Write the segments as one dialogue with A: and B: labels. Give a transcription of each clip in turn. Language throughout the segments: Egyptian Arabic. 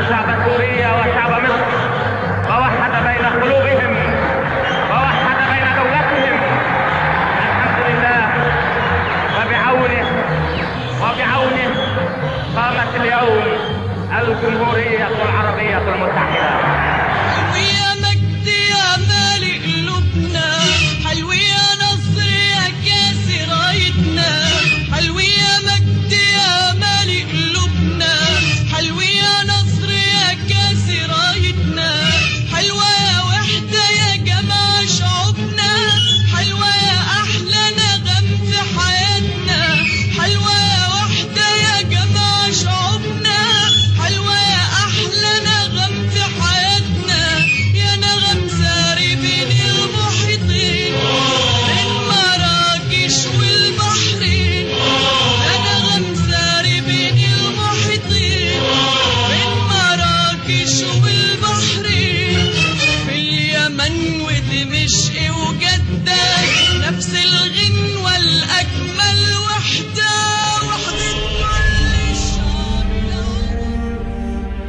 A: شعب سوريا وشعب مصر ووحد بين قلوبهم ووحد بين دولتهم الحمد لله وبعونه وبعونه قامت اليوم الجمهورية العربية المتحدة
B: حلو يا مجد يا مالي قلوبنا حلو يا نصر يا كاس رايتنا حلو يا مجد يا مالي قلوبنا حلو يا نصر يا كاس رايتنا حلوة يا وحدة يا جماعة شعوبنا حلوة يا أحلى نغم في حياتنا حلوة يا وحدة يا جماعة شعوبنا حلوة يا أحلى نغم في حياتنا يا نغم ساري بين المحيطين بين مراكش والبحرين يا نغم ساري بين المحيطين بين مراكش والبحرين في اليمن ودمشق وجدة نفس الغنوة الأجمل وحدة وحدة كل الشعب العربي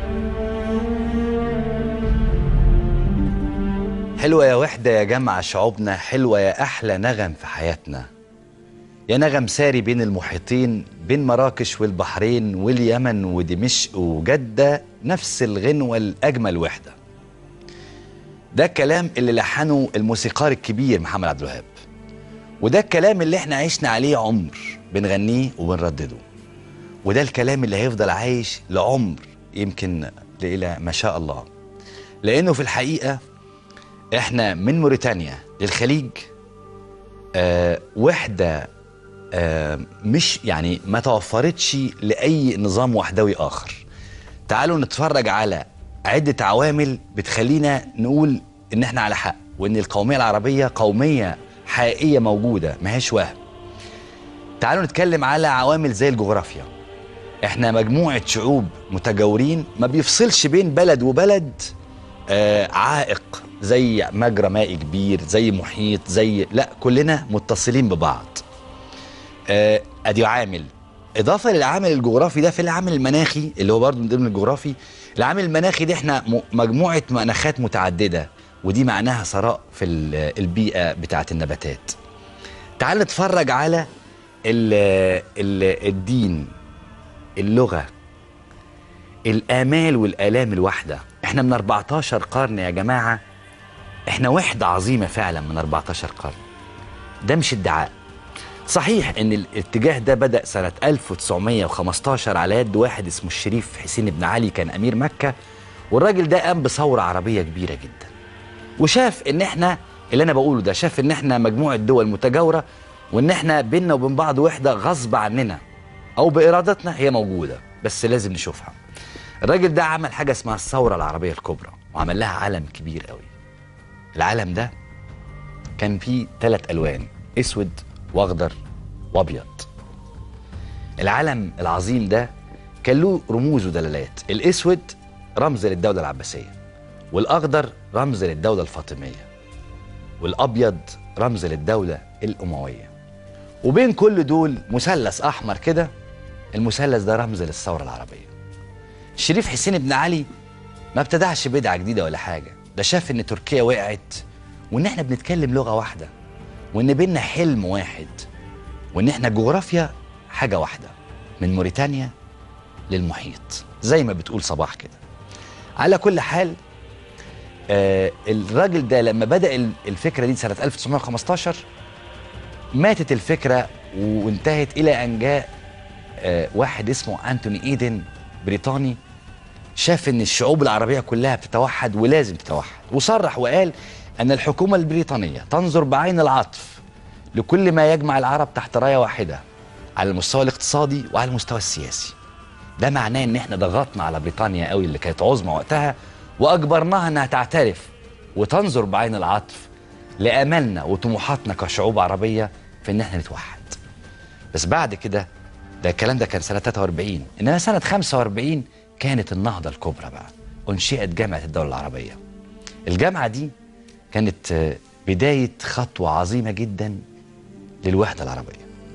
C: حلوة يا وحدة يا جمع شعوبنا حلوة يا أحلى نغم في حياتنا يا نغم ساري بين المحيطين بين مراكش والبحرين واليمن ودمشق وجدة نفس الغنوة الأجمل وحدة ده الكلام اللي لحنه الموسيقار الكبير محمد عبد الوهاب وده الكلام اللي احنا عشنا عليه عمر بنغنيه وبنردده وده الكلام اللي هيفضل عايش لعمر يمكن إلى ما شاء الله لأنه في الحقيقة احنا من موريتانيا للخليج آه وحده آه مش يعني ما توفرتش لاي نظام وحدوي اخر تعالوا نتفرج على عده عوامل بتخلينا نقول ان احنا على حق وان القوميه العربيه قوميه حقيقيه موجوده ما هيش وهم تعالوا نتكلم على عوامل زي الجغرافيا احنا مجموعه شعوب متجاورين ما بيفصلش بين بلد وبلد آه عائق زي مجرى مائي كبير زي محيط زي لا كلنا متصلين ببعض آه ادي عامل اضافه للعامل الجغرافي ده في العامل المناخي اللي هو برضه من ضمن الجغرافي العامل المناخي ده احنا م- مجموعه مناخات متعدده ودي معناها ثراء في ال- البيئه بتاعه النباتات تعال نتفرج على ال ال الدين اللغه الآمال والآلام الواحدة احنا من 14 قرن يا جماعة احنا وحدة عظيمة فعلا من 14 قرن ده مش ادعاء صحيح ان الاتجاه ده بدأ سنة 1915 على يد واحد اسمه الشريف حسين بن علي كان أمير مكة والراجل ده قام بثورة عربية كبيرة جدا وشاف ان احنا اللي انا بقوله ده شاف ان احنا مجموعة دول متجاورة وان احنا بينا وبين بعض وحدة غصب عننا او بارادتنا هي موجودة بس لازم نشوفها الراجل ده عمل حاجة اسمها الثورة العربية الكبرى وعمل لها علم كبير قوي العلم ده كان فيه ثلاث ألوان أسود وأخضر وأبيض العلم العظيم ده كان له رموز ودلالات الأسود رمز للدولة العباسية والأخضر رمز للدولة الفاطمية والأبيض رمز للدولة الأموية وبين كل دول مثلث أحمر كده المثلث ده رمز للثورة العربية الشريف حسين بن علي ما ابتدعش بدعة جديدة ولا حاجة ده شاف ان تركيا وقعت وان احنا بنتكلم لغة واحدة وان بينا حلم واحد وان احنا جغرافيا حاجة واحدة من موريتانيا للمحيط زي ما بتقول صباح كده على كل حال آه الراجل ده لما بدأ ال- الفكرة دي سنة 1915 ماتت الفكرة وانتهت إلى أن جاء آه واحد اسمه أنتوني إيدن بريطاني شاف ان الشعوب العربيه كلها بتتوحد ولازم تتوحد وصرح وقال ان الحكومه البريطانيه تنظر بعين العطف لكل ما يجمع العرب تحت رايه واحده على المستوى الاقتصادي وعلى المستوى السياسي ده معناه ان احنا ضغطنا على بريطانيا قوي اللي كانت عظمى وقتها واجبرناها انها تعترف وتنظر بعين العطف لاملنا وطموحاتنا كشعوب عربيه في ان احنا نتوحد بس بعد كده ده الكلام ده كان سنة 43 إنما سنة 45 كانت النهضة الكبرى بقى أنشئت جامعة الدولة العربية الجامعة دي كانت آه، بداية خطوة عظيمة جدا للوحدة العربية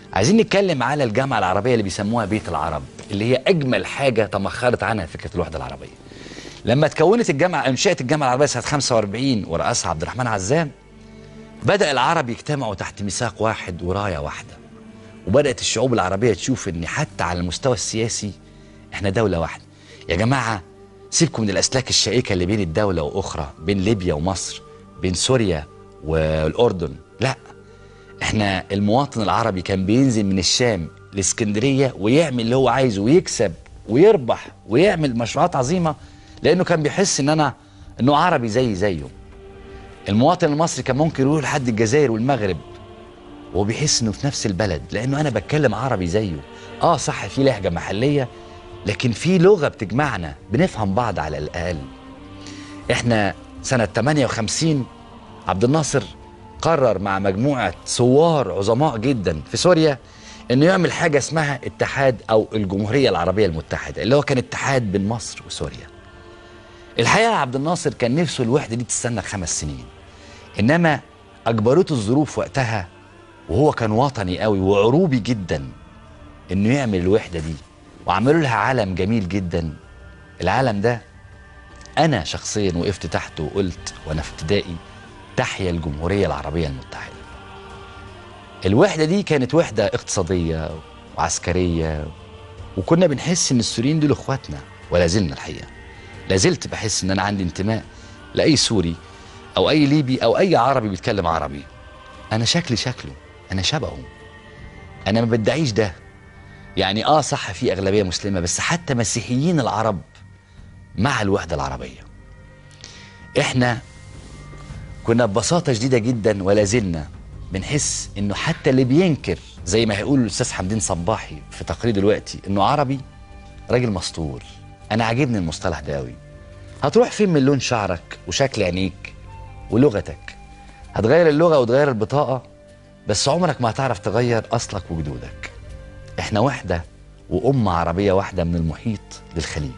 C: عايزين نتكلم على الجامعه العربيه اللي بيسموها بيت العرب اللي هي اجمل حاجه تمخرت عنها فكره الوحده العربيه لما تكونت الجامعه انشات الجامعه العربيه سنه 45 ورئاسها عبد الرحمن عزام بدا العرب يجتمعوا تحت ميثاق واحد ورايه واحده وبدات الشعوب العربيه تشوف ان حتى على المستوى السياسي احنا دوله واحده يا جماعه سيبكم من الاسلاك الشائكه اللي بين الدوله واخرى بين ليبيا ومصر بين سوريا والاردن لا احنا المواطن العربي كان بينزل من الشام لاسكندريه ويعمل اللي هو عايزه ويكسب ويربح ويعمل مشروعات عظيمه لانه كان بيحس ان انا انه عربي زي زيه المواطن المصري كان ممكن يروح لحد الجزائر والمغرب وهو بيحس انه في نفس البلد لانه انا بتكلم عربي زيه اه صح في لهجه محليه لكن في لغه بتجمعنا بنفهم بعض على الاقل احنا سنه 58 عبد الناصر قرر مع مجموعه ثوار عظماء جدا في سوريا انه يعمل حاجه اسمها اتحاد او الجمهوريه العربيه المتحده اللي هو كان اتحاد بين مصر وسوريا الحقيقه عبد الناصر كان نفسه الوحده دي تستنى خمس سنين انما اجبرته الظروف وقتها وهو كان وطني قوي وعروبي جدا انه يعمل الوحده دي وعملوا لها علم جميل جدا العلم ده انا شخصيا وقفت تحته وقلت وانا في ابتدائي تحيا الجمهوريه العربيه المتحده الوحده دي كانت وحده اقتصاديه وعسكريه وكنا بنحس ان السوريين دول اخواتنا ولا زلنا الحقيقه لا زلت بحس ان انا عندي انتماء لاي سوري او اي ليبي او اي عربي بيتكلم عربي انا شكلي شكله انا شبهه انا ما بدعيش ده يعني اه صح في اغلبيه مسلمه بس حتى مسيحيين العرب مع الوحده العربيه احنا كنا ببساطه شديده جدا ولا زلنا بنحس انه حتى اللي بينكر زي ما هيقول الاستاذ حمدين صباحي في تقرير دلوقتي انه عربي راجل مسطول انا عاجبني المصطلح ده قوي هتروح فين من لون شعرك وشكل عينيك ولغتك هتغير اللغه وتغير البطاقه بس عمرك ما هتعرف تغير اصلك وجدودك احنا وحده وامه عربيه واحده من المحيط للخليج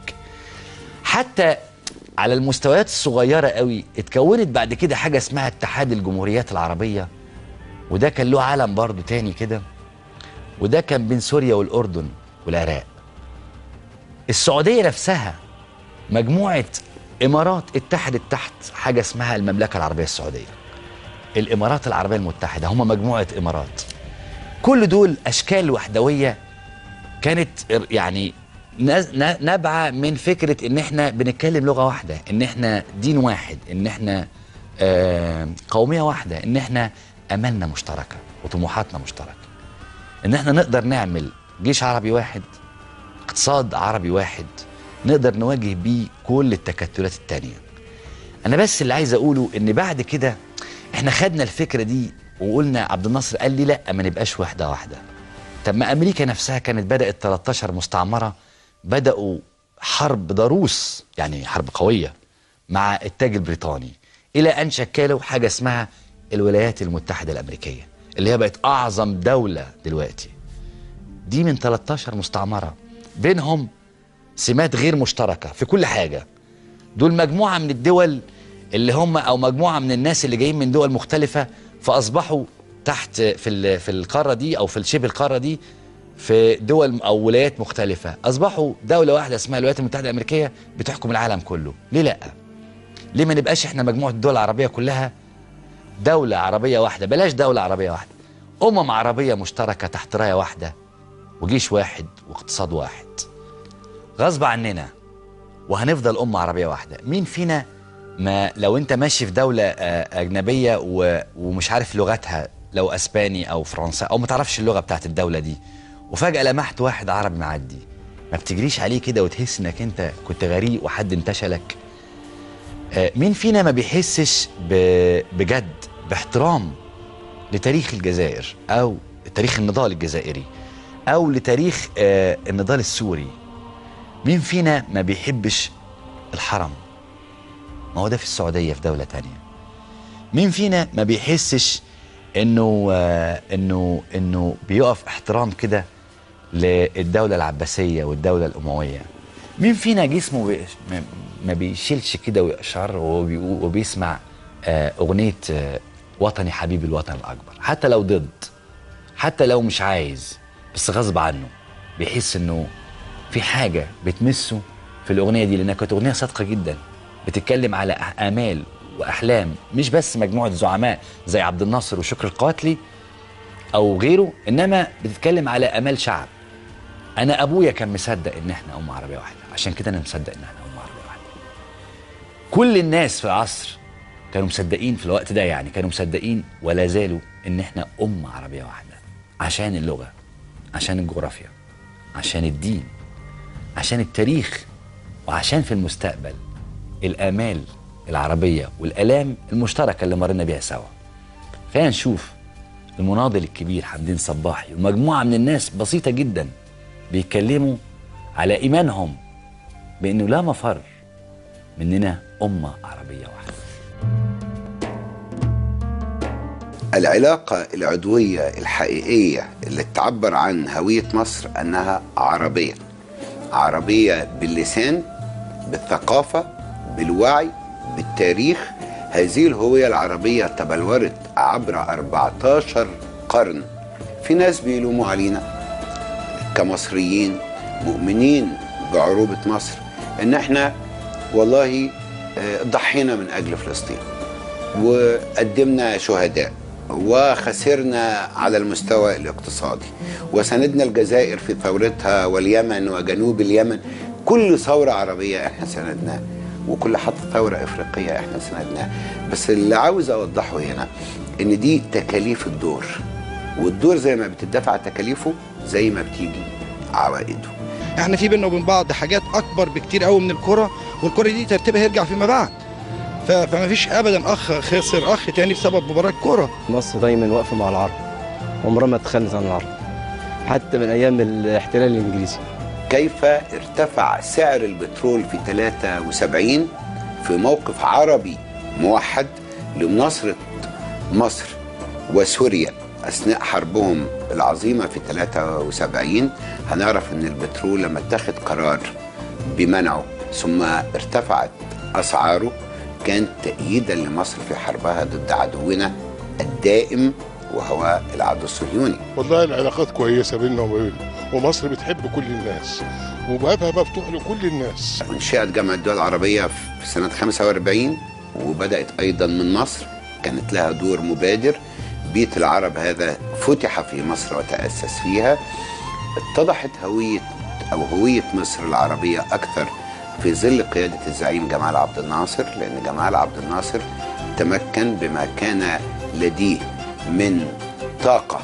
C: حتى على المستويات الصغيره قوي اتكونت بعد كده حاجه اسمها اتحاد الجمهوريات العربيه وده كان له عالم برضه تاني كده وده كان بين سوريا والاردن والعراق السعوديه نفسها مجموعه امارات اتحدت تحت حاجه اسمها المملكه العربيه السعوديه الامارات العربيه المتحده هم مجموعه امارات كل دول اشكال وحدويه كانت يعني نز- ن- نابعه من فكره ان احنا بنتكلم لغه واحده ان احنا دين واحد ان احنا آه، قوميه واحده ان احنا املنا مشتركه وطموحاتنا مشتركه ان احنا نقدر نعمل جيش عربي واحد اقتصاد عربي واحد نقدر نواجه بيه كل التكتلات التانية انا بس اللي عايز اقوله ان بعد كده احنا خدنا الفكره دي وقلنا عبد الناصر قال لي لا ما نبقاش واحده واحده طب ما امريكا نفسها كانت بدات 13 مستعمره بداوا حرب ضروس يعني حرب قويه مع التاج البريطاني الى ان شكلوا حاجه اسمها الولايات المتحده الامريكيه اللي هي بقت اعظم دوله دلوقتي دي من 13 مستعمره بينهم سمات غير مشتركه في كل حاجه دول مجموعه من الدول اللي هم او مجموعه من الناس اللي جايين من دول مختلفه فاصبحوا تحت في ال- في القاره دي او في شبه القاره دي في دول او ولايات مختلفه اصبحوا دوله واحده اسمها الولايات المتحده الامريكيه بتحكم العالم كله ليه لا ليه ما نبقاش احنا مجموعه الدول العربيه كلها دوله عربيه واحده بلاش دوله عربيه واحده امم عربيه مشتركه تحت رايه واحده وجيش واحد واقتصاد واحد غصب عننا وهنفضل أمة عربية واحدة مين فينا ما لو انت ماشي في دولة آه، أجنبية و- ومش عارف لغتها لو أسباني أو فرنسا أو ما تعرفش اللغة بتاعت الدولة دي وفجأة لمحت واحد عربي معدي ما بتجريش عليه كده وتحس انك انت كنت غريق وحد انتشلك آه، مين فينا ما بيحسش ب- بجد باحترام لتاريخ الجزائر او تاريخ النضال الجزائري او لتاريخ آه، النضال السوري مين فينا ما بيحبش الحرم ما هو ده في السعودية في دولة تانية مين فينا ما بيحسش انه آه، انه انه بيقف احترام كده للدولة العباسية والدولة الأموية مين فينا جسمه بي ما- ما بيشيلش كده ويقشعر وهو بيقو- وبيسمع آه، أغنية آه، وطني حبيبي الوطن الأكبر حتى لو ضد حتى لو مش عايز بس غصب عنه بيحس انه في حاجه بتمسه في الاغنيه دي لانها كانت اغنيه صادقه جدا بتتكلم على أح- امال واحلام مش بس مجموعه زعماء زي عبد الناصر وشكر القواتلي او غيره انما بتتكلم على امال شعب انا ابويا كان مصدق ان احنا امه عربيه واحده عشان كده انا مصدق ان احنا امه عربيه واحده كل الناس في العصر كانوا مصدقين في الوقت ده يعني كانوا مصدقين ولا زالوا ان احنا امه عربيه واحده عشان اللغه عشان الجغرافيا عشان الدين عشان التاريخ وعشان في المستقبل الامال العربيه والالام المشتركه اللي مرينا بيها سوا خلينا نشوف المناضل الكبير حمدين صباحي ومجموعه من الناس بسيطه جدا بيتكلموا على ايمانهم بانه لا مفر مننا امه عربيه واحده
D: العلاقة العضوية الحقيقية اللي تعبر عن هوية مصر أنها عربية عربية باللسان بالثقافة بالوعي بالتاريخ هذه الهوية العربية تبلورت عبر 14 قرن في ناس بيلوموا علينا كمصريين مؤمنين بعروبة مصر ان احنا والله آه، ضحينا من اجل فلسطين وقدمنا شهداء وخسرنا على المستوى الاقتصادي وساندنا الجزائر في ثورتها واليمن وجنوب اليمن كل ثورة عربية احنا ساندناها وكل حتى ثورة افريقية احنا ساندناها بس اللي عاوز اوضحه هنا ان دي تكاليف الدور والدور زي ما بتدفع تكاليفه زي ما بتيجي عوائده
E: احنا في بينا وبين بعض حاجات اكبر بكتير قوي من الكره والكره دي ترتيبها يرجع فيما بعد ف- فما فيش ابدا اخ خسر اخ تاني بسبب مباراه كوره
F: مصر دايما واقفه مع العرب عمرها ما تخلت عن العرب حتى من ايام الاحتلال الانجليزي
D: كيف ارتفع سعر البترول في 73 في موقف عربي موحد لمناصرة مصر وسوريا أثناء حربهم العظيمة في 73 هنعرف أن البترول لما اتخذ قرار بمنعه ثم ارتفعت أسعاره كان تأييدا لمصر في حربها ضد عدونا الدائم وهو العدو الصهيوني
G: والله العلاقات كويسة بيننا وبين ومصر بتحب كل الناس وبابها مفتوح لكل الناس
D: انشئت جامعة الدول العربية في سنة 45 وبدأت أيضا من مصر كانت لها دور مبادر بيت العرب هذا فتح في مصر وتأسس فيها اتضحت هوية أو هوية مصر العربية أكثر في ظل قيادة الزعيم جمال عبد الناصر لأن جمال عبد الناصر تمكن بما كان لديه من طاقة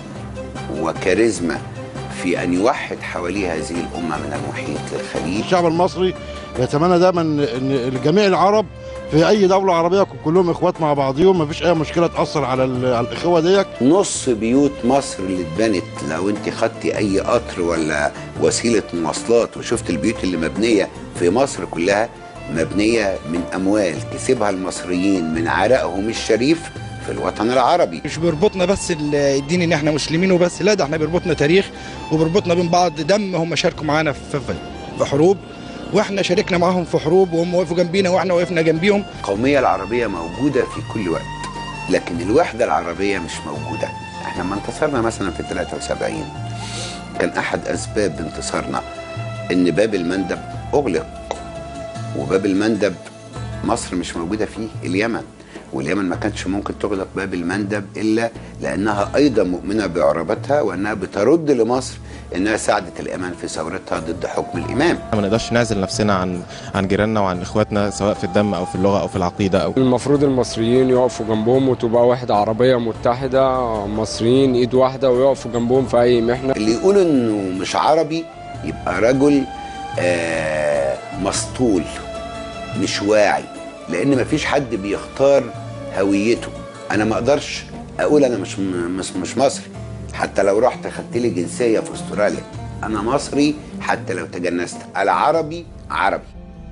D: وكاريزما في أن يوحد حواليه هذه الأمة من المحيط للخليج
H: الشعب المصري يتمنى دايما ان جميع العرب في اي دوله عربيه كلهم اخوات مع بعضهم مفيش اي مشكله تاثر على ال- على الاخوه ديت
D: نص بيوت مصر اللي اتبنت لو انت خدتي اي قطر ولا وسيله مواصلات وشفت البيوت اللي مبنيه في مصر كلها مبنيه من اموال كسبها المصريين من عرقهم الشريف في الوطن العربي
E: مش بيربطنا بس ال- الدين ان احنا مسلمين وبس لا ده احنا بيربطنا تاريخ وبيربطنا بين بعض دم هم شاركوا معانا في في- في حروب واحنا شاركنا معاهم في حروب وهم وقفوا جنبينا واحنا وقفنا جنبيهم
D: القوميه العربيه موجوده في كل وقت لكن الوحده العربيه مش موجوده احنا لما انتصرنا مثلا في 73 كان احد اسباب انتصارنا ان باب المندب اغلق وباب المندب مصر مش موجوده فيه اليمن واليمن ما كانتش ممكن تغلق باب المندب الا لانها ايضا مؤمنه بعربتها وانها بترد لمصر انها ساعدت اليمن في ثورتها ضد حكم الامام
I: ما نقدرش نعزل نفسنا عن عن جيراننا وعن اخواتنا سواء في الدم او في اللغه او في العقيده او
J: المفروض المصريين يقفوا جنبهم وتبقى وحدة عربية متحدة مصريين ايد واحدة ويقفوا جنبهم في اي محنة
D: اللي يقول انه مش عربي يبقى رجل آه مسطول مش واعي لان مفيش حد بيختار هويته انا ما اقدرش اقول انا مش مش, مش مصري حتى لو رحت خدت لي جنسيه في استراليا انا مصري حتى لو تجنست العربي عربي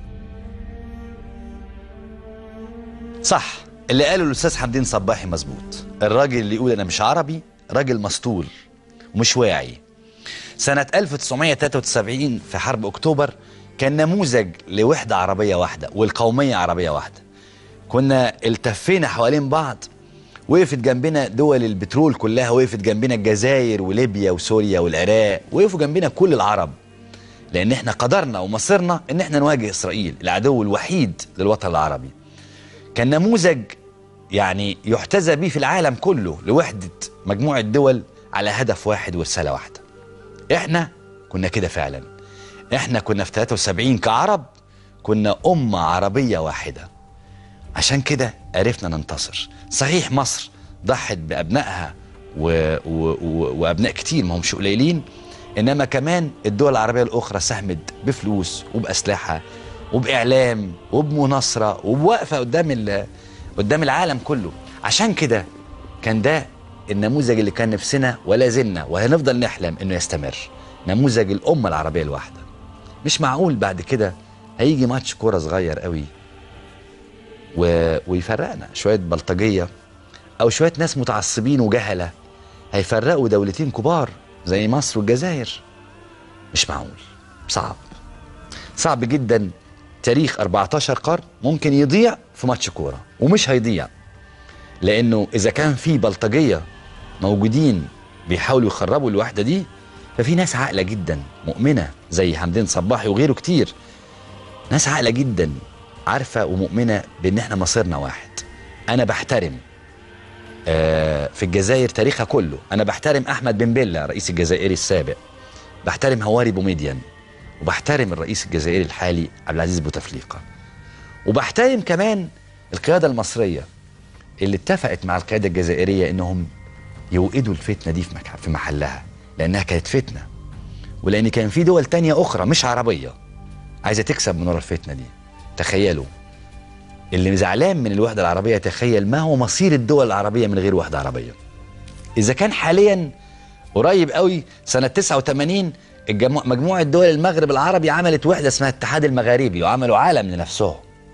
C: صح اللي قاله الاستاذ حمدين صباحي مظبوط الراجل اللي يقول انا مش عربي راجل مسطول ومش واعي سنة 1973 في حرب اكتوبر كان نموذج لوحدة عربية واحدة والقومية عربية واحدة كنا التفينا حوالين بعض وقفت جنبنا دول البترول كلها وقفت جنبنا الجزائر وليبيا وسوريا والعراق وقفوا جنبنا كل العرب لان احنا قدرنا ومصيرنا ان احنا نواجه اسرائيل العدو الوحيد للوطن العربي كان نموذج يعني يحتذى به في العالم كله لوحدة مجموعة دول على هدف واحد ورسالة واحدة احنا كنا كده فعلا احنا كنا في 73 كعرب كنا أمة عربية واحدة عشان كده عرفنا ننتصر صحيح مصر ضحت بأبنائها و... و... و... وأبناء كتير ما همش قليلين إنما كمان الدول العربية الأخرى ساهمت بفلوس وبأسلحة وبإعلام وبمناصرة وبوقفة قدام ال... قدام العالم كله عشان كده كان ده النموذج اللي كان نفسنا ولا زلنا وهنفضل نحلم انه يستمر نموذج الامه العربيه الواحده مش معقول بعد كده هيجي ماتش كوره صغير قوي و... ويفرقنا شويه بلطجيه او شويه ناس متعصبين وجهله هيفرقوا دولتين كبار زي مصر والجزائر مش معقول صعب صعب جدا تاريخ 14 قرن ممكن يضيع في ماتش كوره ومش هيضيع لانه اذا كان في بلطجيه موجودين بيحاولوا يخربوا الوحده دي ففي ناس عاقله جدا مؤمنه زي حمدين صباحي وغيره كتير ناس عاقله جدا عارفه ومؤمنه بان احنا مصيرنا واحد انا بحترم آه، في الجزائر تاريخها كله انا بحترم احمد بن بيلا رئيس الجزائري السابق بحترم هواري بوميديان وبحترم الرئيس الجزائري الحالي عبد العزيز بوتفليقه وبحترم كمان القياده المصريه اللي اتفقت مع القياده الجزائريه انهم يوقدوا الفتنه دي في مك- في محلها لانها كانت فتنه ولان كان في دول تانية اخرى مش عربيه عايزه تكسب من ورا الفتنه دي تخيلوا اللي زعلان من الوحده العربيه يتخيل ما هو مصير الدول العربيه من غير وحده عربيه اذا كان حاليا قريب قوي سنه 89 الجمو... مجموعه دول المغرب العربي عملت وحده اسمها الاتحاد المغاربي وعملوا عالم لنفسهم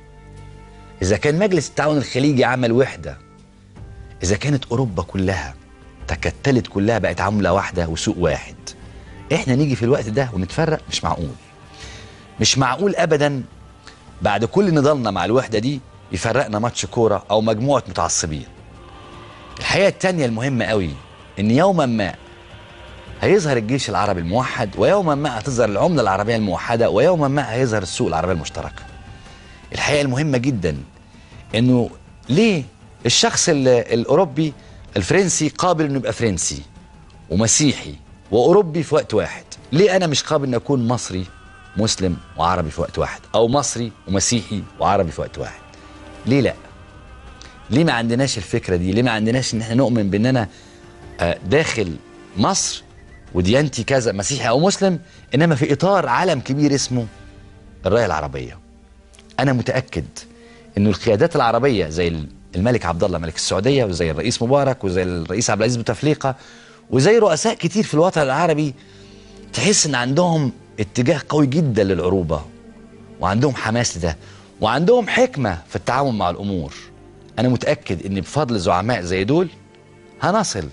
C: اذا كان مجلس التعاون الخليجي عمل وحده اذا كانت اوروبا كلها تكتلت كلها بقت عمله واحده وسوق واحد احنا نيجي في الوقت ده ونتفرق مش معقول مش معقول ابدا بعد كل نضالنا مع الوحده دي يفرقنا ماتش كوره او مجموعه متعصبين الحقيقه التانية المهمه قوي ان يوما ما هيظهر الجيش العربي الموحد ويوما ما هتظهر العمله العربيه الموحده ويوما ما هيظهر السوق العربيه المشتركه الحقيقه المهمه جدا انه ليه الشخص ال- الاوروبي الفرنسي قابل انه يبقى فرنسي ومسيحي واوروبي في وقت واحد ليه انا مش قابل ان اكون مصري مسلم وعربي في وقت واحد او مصري ومسيحي وعربي في وقت واحد ليه لا ليه ما عندناش الفكره دي ليه ما عندناش ان احنا نؤمن بان انا آه، داخل مصر وديانتي كذا مسيحي او مسلم انما في اطار عالم كبير اسمه الرايه العربيه انا متاكد انه القيادات العربيه زي الملك عبد الله ملك السعوديه وزي الرئيس مبارك وزي الرئيس عبد العزيز بوتفليقه وزي رؤساء كتير في الوطن العربي تحس ان عندهم اتجاه قوي جدا للعروبه وعندهم حماس لده وعندهم حكمه في التعامل مع الامور انا متاكد ان بفضل زعماء زي دول هنصل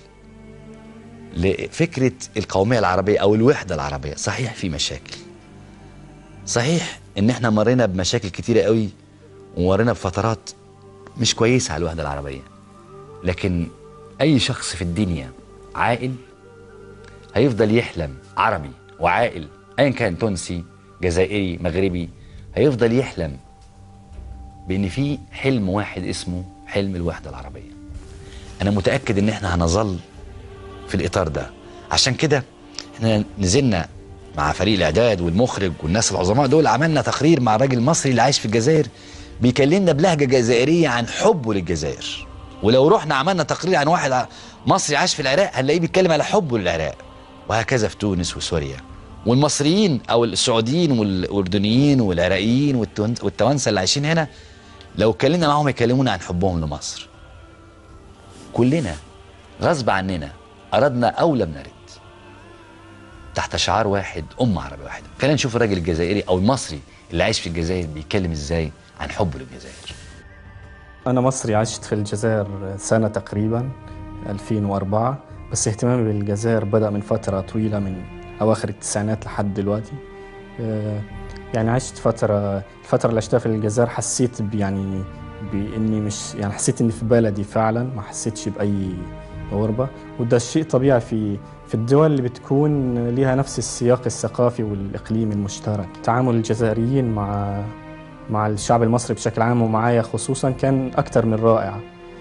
C: لفكره القوميه العربيه او الوحده العربيه صحيح في مشاكل صحيح ان احنا مرينا بمشاكل كتيره قوي ومرينا بفترات مش كويسه على الوحده العربيه لكن اي شخص في الدنيا عاقل هيفضل يحلم عربي وعاقل ايا كان تونسي جزائري مغربي هيفضل يحلم بان في حلم واحد اسمه حلم الوحده العربيه انا متاكد ان احنا هنظل في الاطار ده عشان كده احنا نزلنا مع فريق الاعداد والمخرج والناس العظماء دول عملنا تقرير مع راجل مصري اللي عايش في الجزائر بيكلمنا بلهجه جزائريه عن حبه للجزائر ولو رحنا عملنا تقرير عن واحد ع- مصري عاش في العراق هنلاقيه بيتكلم على حبه للعراق وهكذا في تونس وسوريا والمصريين او السعوديين والاردنيين والعراقيين والتون- والتوانسه اللي عايشين هنا لو اتكلمنا معاهم يكلمونا عن حبهم لمصر كلنا غصب عننا اردنا او لم نرد تحت شعار واحد أمة عربية واحدة خلينا نشوف الراجل الجزائري أو المصري اللي عايش في الجزائر بيتكلم إزاي عن حبه للجزائر
K: أنا مصري عشت في الجزائر سنة تقريبا 2004 بس اهتمامي بالجزائر بدأ من فترة طويلة من أواخر التسعينات لحد دلوقتي آه، يعني عشت فترة الفترة اللي عشتها في الجزائر حسيت ب- يعني باني مش يعني حسيت اني في بلدي فعلا ما حسيتش باي غربه وده شيء طبيعي في في الدول اللي بتكون لها نفس السياق الثقافي والاقليمي المشترك تعامل الجزائريين مع مع الشعب المصري بشكل عام ومعايا خصوصا كان اكثر من رائع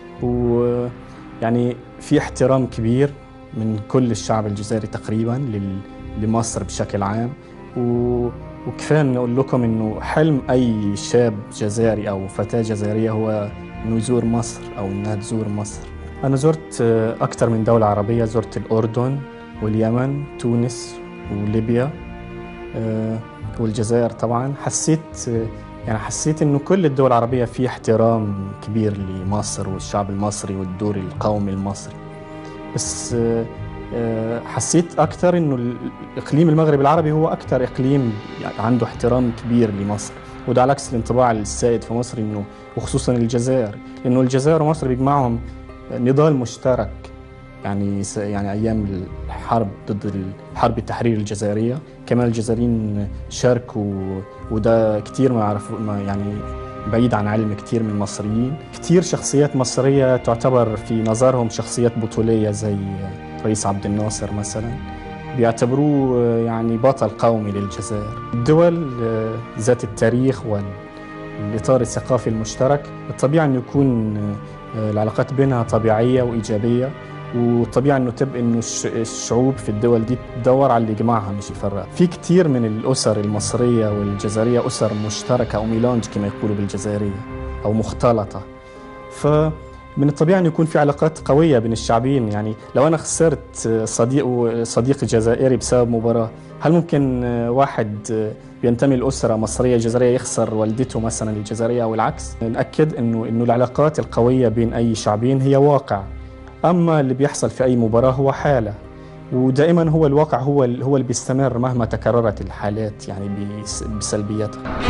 K: ويعني في احترام كبير من كل الشعب الجزائري تقريبا لل- لمصر بشكل عام و وكفايه اني اقول لكم انه حلم اي شاب جزائري او فتاه جزائريه هو انه يزور مصر او انها تزور مصر. انا زرت آه، اكثر من دوله عربيه، زرت الاردن واليمن، تونس وليبيا آه، والجزائر طبعا، حسيت آه، يعني حسيت انه كل الدول العربيه في احترام كبير لمصر والشعب المصري والدور القومي المصري. بس آه، آه، حسيت اكثر انه الاقليم المغرب العربي هو اكثر اقليم يعني عنده احترام كبير لمصر وده على عكس الانطباع السائد في مصر انه وخصوصا الجزائر انه الجزائر ومصر بيجمعهم نضال مشترك يعني س- يعني ايام الحرب ضد حرب التحرير الجزائريه كمان الجزائريين شاركوا وده كتير ما يعرفوا ما يعني بعيد عن علم كتير من المصريين كتير شخصيات مصرية تعتبر في نظرهم شخصيات بطولية زي رئيس عبد الناصر مثلا بيعتبروه يعني بطل قومي للجزائر الدول ذات التاريخ والإطار الثقافي المشترك الطبيعي أن يكون العلاقات بينها طبيعية وإيجابية والطبيعي انه تبقى انه الش- الشعوب في الدول دي تدور على اللي يجمعها مش يفرقها في كتير من الاسر المصريه والجزائريه اسر مشتركه او ميلانج كما يقولوا بالجزائريه او مختلطه فمن الطبيعي انه يكون في علاقات قويه بين الشعبين يعني لو انا خسرت صديق صديقي جزائري بسبب مباراه هل ممكن واحد بينتمي لاسره مصريه جزائريه يخسر والدته مثلا الجزائريه او العكس ناكد انه انه العلاقات القويه بين اي شعبين هي واقع اما اللي بيحصل في اي مباراه هو حاله ودائما هو الواقع هو هو اللي بيستمر مهما تكررت الحالات يعني بس- بسلبياتها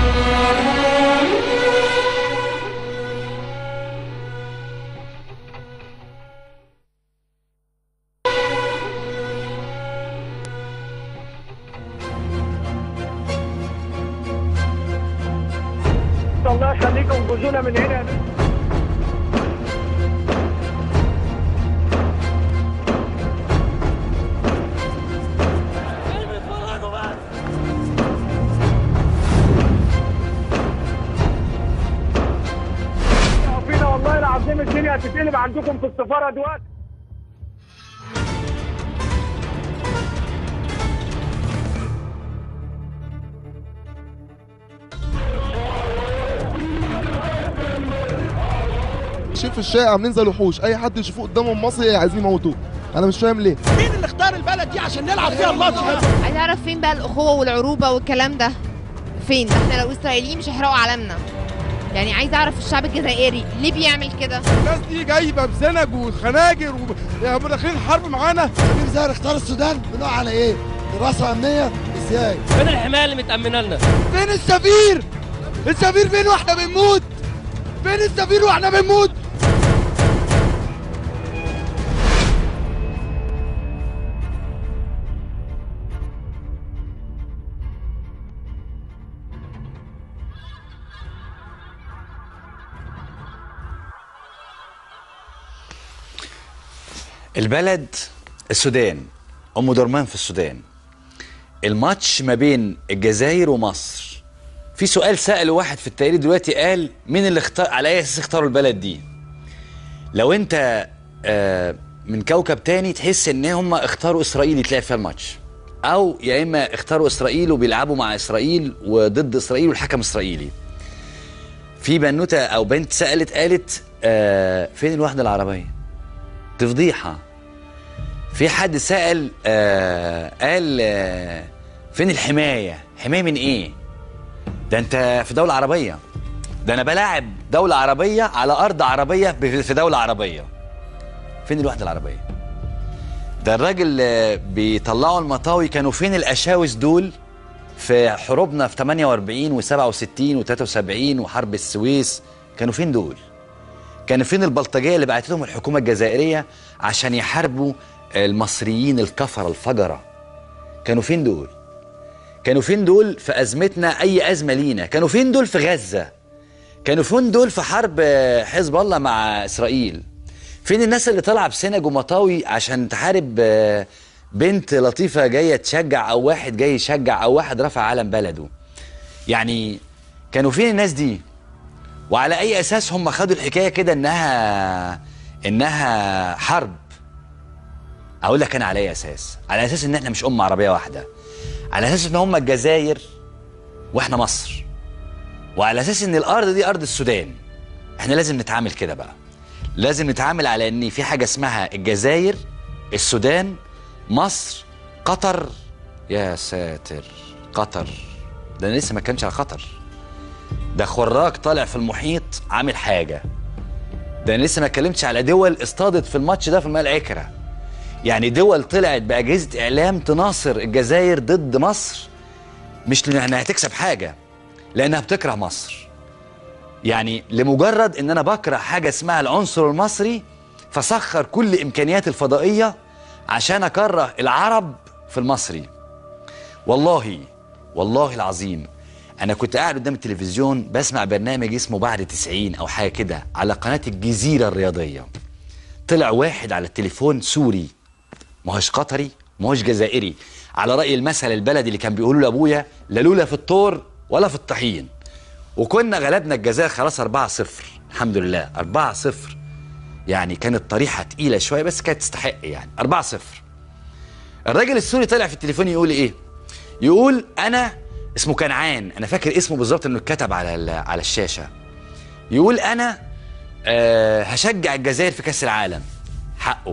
L: الله يخليكم انقذونا من هنا فينا والله العظيم الدنيا هتتقلب عندكم في السفاره دلوقتي
M: شايف في الشارع عاملين زي الوحوش اي حد يشوفوه قدامهم مصري عايزين يموتوه انا مش فاهم ليه
N: مين اللي اختار البلد دي عشان نلعب فيها الماتش ده؟
O: عايز اعرف فين بقى الاخوه والعروبه والكلام ده فين ده احنا لو اسرائيليين مش هيحرقوا علمنا يعني عايز اعرف الشعب الجزائري ليه بيعمل كده
M: الناس دي جايبه بزنج وخناجر و... يعني هم داخلين حرب معانا
N: سمير زاهر اختار السودان بناء على ايه؟ دراسه امنيه ازاي؟
P: فين الحمايه اللي متامنه لنا؟
M: فين السفير السفير فين واحنا بنموت فين السفير واحنا بنموت
C: البلد السودان ام درمان في السودان الماتش ما بين الجزائر ومصر في سؤال سأله واحد في التقرير دلوقتي قال مين اللي اختار على اي اساس اختاروا البلد دي لو انت آه من كوكب تاني تحس ان هم اختاروا اسرائيل يتلعب فيها الماتش او يا اما اختاروا اسرائيل وبيلعبوا مع اسرائيل وضد اسرائيل والحكم اسرائيلي في بنوته او بنت سالت قالت آه فين الوحده العربيه دي فضيحه في حد سال آه قال آه فين الحمايه حمايه من ايه ده انت في دوله عربيه ده انا بلاعب دوله عربيه على ارض عربيه ب- في دوله عربيه فين الوحده العربيه ده الراجل آه، بيطلعوا المطاوي كانوا فين الاشاوس دول في حروبنا في 48 و67 و73 وحرب السويس كانوا فين دول كانوا فين البلطجيه اللي بعت لهم الحكومه الجزائريه عشان يحاربوا المصريين الكفره الفجره كانوا فين دول كانوا فين دول في ازمتنا اي ازمه لينا كانوا فين دول في غزه كانوا فين دول في حرب آه، حزب الله مع اسرائيل فين الناس اللي طالعه بسنج ومطاوي عشان تحارب آه، بنت لطيفه جايه تشجع او واحد جاي يشجع او واحد رفع علم بلده يعني كانوا فين الناس دي وعلى اي اساس هم خدوا الحكايه كده انها انها حرب اقول لك انا على اي اساس على اساس ان احنا مش امه عربيه واحده على اساس ان هم الجزائر واحنا مصر وعلى اساس ان الارض دي ارض السودان احنا لازم نتعامل كده بقى لازم نتعامل على ان في حاجه اسمها الجزائر السودان مصر قطر يا ساتر قطر ده انا لسه ما كانش على قطر ده خراج طالع في المحيط عامل حاجه ده انا لسه ما اتكلمتش على دول اصطادت في الماتش ده في الماء العكره يعني دول طلعت باجهزه اعلام تناصر الجزائر ضد مصر مش لانها هتكسب حاجه لانها بتكره مصر يعني لمجرد ان انا بكره حاجه اسمها العنصر المصري فسخر كل امكانيات الفضائيه عشان اكره العرب في المصري والله والله العظيم انا كنت قاعد قدام التلفزيون بسمع برنامج اسمه بعد 90 او حاجه كده على قناه الجزيره الرياضيه طلع واحد على التليفون سوري ما هوش قطري ما هوش جزائري على راي المثل البلدي اللي كان بيقولوا لابويا لا لولا في الطور ولا في الطحين وكنا غلبنا الجزائر خلاص 4-0 الحمد لله 4-0 يعني كانت طريحه تقيله شويه بس كانت تستحق يعني 4-0 الراجل السوري طلع في التليفون يقول ايه يقول انا اسمه كنعان انا فاكر اسمه بالظبط انه اتكتب على ال- على الشاشه يقول انا أه هشجع الجزائر في كاس العالم حقه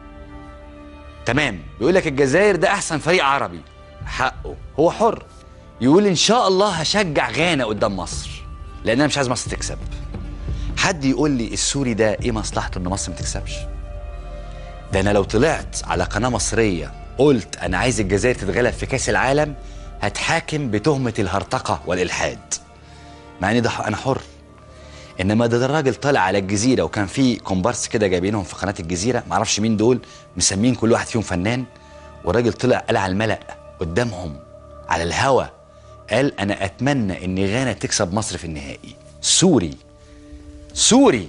C: تمام بيقول لك الجزائر ده احسن فريق عربي حقه هو حر يقول ان شاء الله هشجع غانا قدام مصر لان انا مش عايز مصر تكسب حد يقول لي السوري ده ايه مصلحته ان مصر ما تكسبش ده انا لو طلعت على قناه مصريه قلت انا عايز الجزائر تتغلب في كاس العالم هتحاكم بتهمه الهرطقه والالحاد مع ان ده ح- انا حر انما ده, ده الراجل طالع على الجزيره وكان في كومبارس كده جايبينهم في قناه الجزيره معرفش مين دول مسمين كل واحد فيهم فنان والراجل طلع قال على الملأ قدامهم على الهوا قال انا اتمنى ان غانا تكسب مصر في النهائي سوري سوري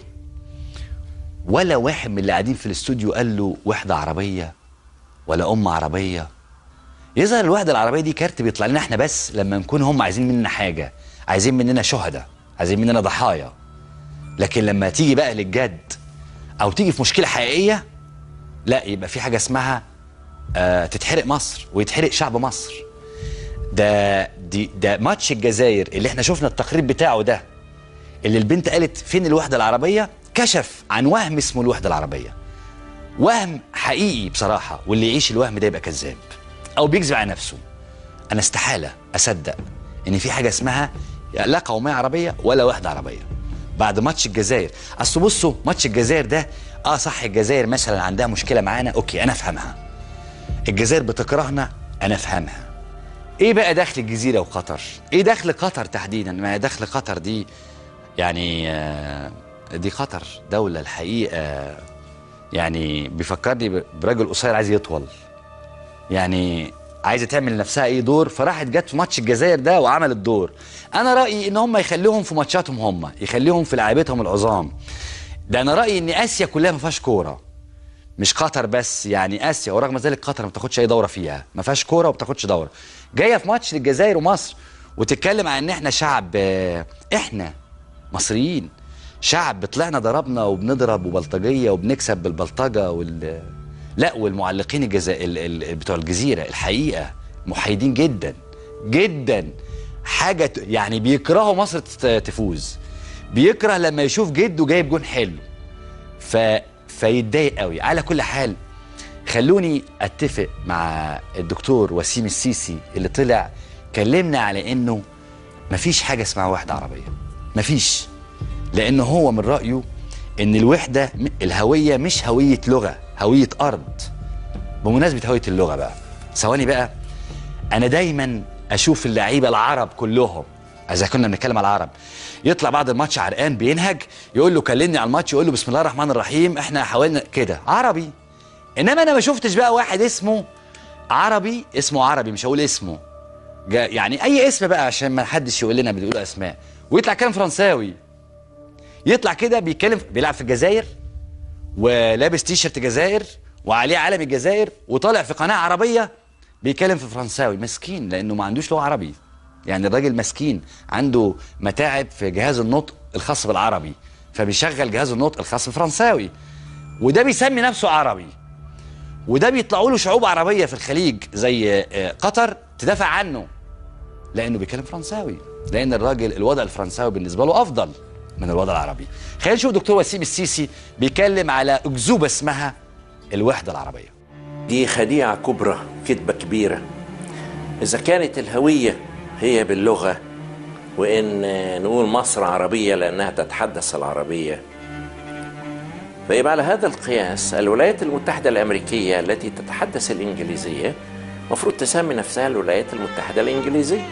C: ولا واحد من اللي قاعدين في الاستوديو قال له وحده عربيه ولا امه عربيه يظهر الوحده العربيه دي كارت بيطلع لنا احنا بس لما نكون هم عايزين مننا حاجه عايزين مننا شهداء عايزين مننا ضحايا لكن لما تيجي بقى للجد او تيجي في مشكله حقيقيه لا يبقى في حاجه اسمها آه تتحرق مصر ويتحرق شعب مصر ده دي ده ماتش الجزائر اللي احنا شفنا التقرير بتاعه ده اللي البنت قالت فين الوحده العربيه كشف عن وهم اسمه الوحده العربيه وهم حقيقي بصراحه واللي يعيش الوهم ده يبقى كذاب او بيكذب على نفسه انا استحاله اصدق ان في حاجه اسمها لا قوميه عربيه ولا وحده عربيه بعد ماتش الجزائر اصل بصوا ماتش الجزائر ده اه صح الجزائر مثلا عندها مشكله معانا اوكي انا افهمها الجزائر بتكرهنا انا افهمها ايه بقى دخل الجزيره وقطر ايه دخل قطر تحديدا ما دخل قطر دي يعني آه، دي قطر دوله الحقيقه يعني بيفكرني ب- برجل قصير عايز يطول يعني عايزه تعمل لنفسها ايه دور فراحت جت في ماتش الجزائر ده وعملت دور انا رايي ان هم يخليهم في ماتشاتهم هم يخليهم في لعيبتهم العظام ده انا رايي ان اسيا كلها ما فيهاش كوره مش قطر بس يعني اسيا ورغم ذلك قطر ما بتاخدش اي دوره فيها ما فيهاش كوره وما بتاخدش دوره جايه في ماتش للجزائر ومصر وتتكلم عن ان احنا شعب آه، احنا مصريين شعب طلعنا ضربنا وبنضرب وبلطجيه وبنكسب بالبلطجه وال لا والمعلقين الجزائر ال... ال... بتوع الجزيره الحقيقه محايدين جدا جدا حاجه ت- يعني بيكرهوا مصر تت- تفوز بيكره لما يشوف جده جايب جون حلو ف فيتضايق قوي على كل حال خلوني اتفق مع الدكتور وسيم السيسي اللي طلع كلمنا على انه مفيش حاجه اسمها وحده عربيه مفيش لان هو من رايه ان الوحده م- الهويه مش هويه لغه هويه ارض بمناسبه هويه اللغه بقى ثواني بقى انا دايما اشوف اللعيبه العرب كلهم اذا كنا بنتكلم على العرب يطلع بعد الماتش عرقان بينهج يقول له كلمني على الماتش يقول له بسم الله الرحمن الرحيم احنا حاولنا كده عربي انما انا ما شفتش بقى واحد اسمه عربي اسمه عربي مش هقول اسمه جا يعني اي اسم بقى عشان ما حدش يقول لنا بتقول اسماء ويطلع كلام فرنساوي يطلع كده بيتكلم بيلعب في الجزائر ولابس تيشرت جزائر وعليه علم الجزائر وطالع في قناه عربيه بيتكلم في فرنساوي مسكين لانه ما عندوش لغه عربي يعني الراجل مسكين عنده متاعب في جهاز النطق الخاص بالعربي فبيشغل جهاز النطق الخاص بالفرنساوي وده بيسمي نفسه عربي وده بيطلعوا له شعوب عربيه في الخليج زي آه، قطر تدافع عنه لانه بيتكلم فرنساوي لان الراجل الوضع الفرنساوي بالنسبه له افضل من الوضع العربي خلينا نشوف دكتور وسيم السيسي بيتكلم على اكذوبه اسمها الوحده العربيه
Q: دي خديعة كبرى كذبة كبيرة إذا كانت الهوية هي باللغة وإن نقول مصر عربية لأنها تتحدث العربية فيبقى على هذا القياس الولايات المتحدة الأمريكية التي تتحدث الإنجليزية مفروض تسمي نفسها الولايات المتحدة الإنجليزية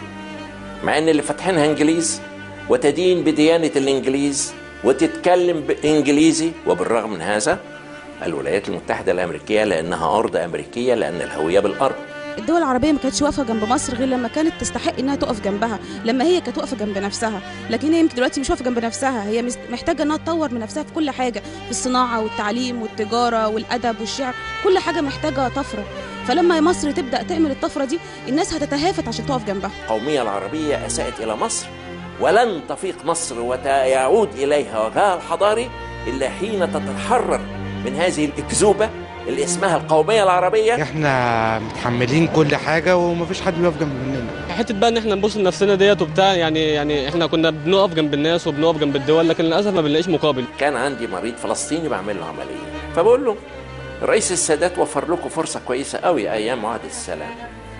Q: مع إن اللي فاتحينها إنجليز وتدين بديانة الإنجليز وتتكلم بإنجليزي وبالرغم من هذا الولايات المتحدة الأمريكية لأنها أرض أمريكية لأن الهوية بالأرض
R: الدول العربية ما كانتش واقفة جنب مصر غير لما كانت تستحق إنها تقف جنبها لما هي كانت واقفة جنب نفسها لكن هي يمكن دلوقتي مش واقفة جنب نفسها هي مست- محتاجة إنها تطور من نفسها في كل حاجة في الصناعة والتعليم والتجارة والأدب والشعر كل حاجة محتاجة طفرة فلما مصر تبدأ تعمل الطفرة دي الناس هتتهافت عشان تقف جنبها
Q: القومية العربية أساءت إلى مصر ولن تفيق مصر ويعود إليها وجهها الحضاري إلا حين تتحرر من هذه الأكذوبة اللي اسمها القومية العربية
S: احنا متحملين كل حاجه ومفيش حد بيقف جنب مننا
P: حته بقى ان احنا نبص لنفسنا ديت وبتاع يعني يعني احنا كنا بنقف جنب الناس وبنقف جنب الدول لكن للاسف ما بنلاقيش مقابل
Q: كان عندي مريض فلسطيني بعمل له عملية فبقول له رئيس السادات وفر لكم فرصة كويسة قوي أيام معاهدة السلام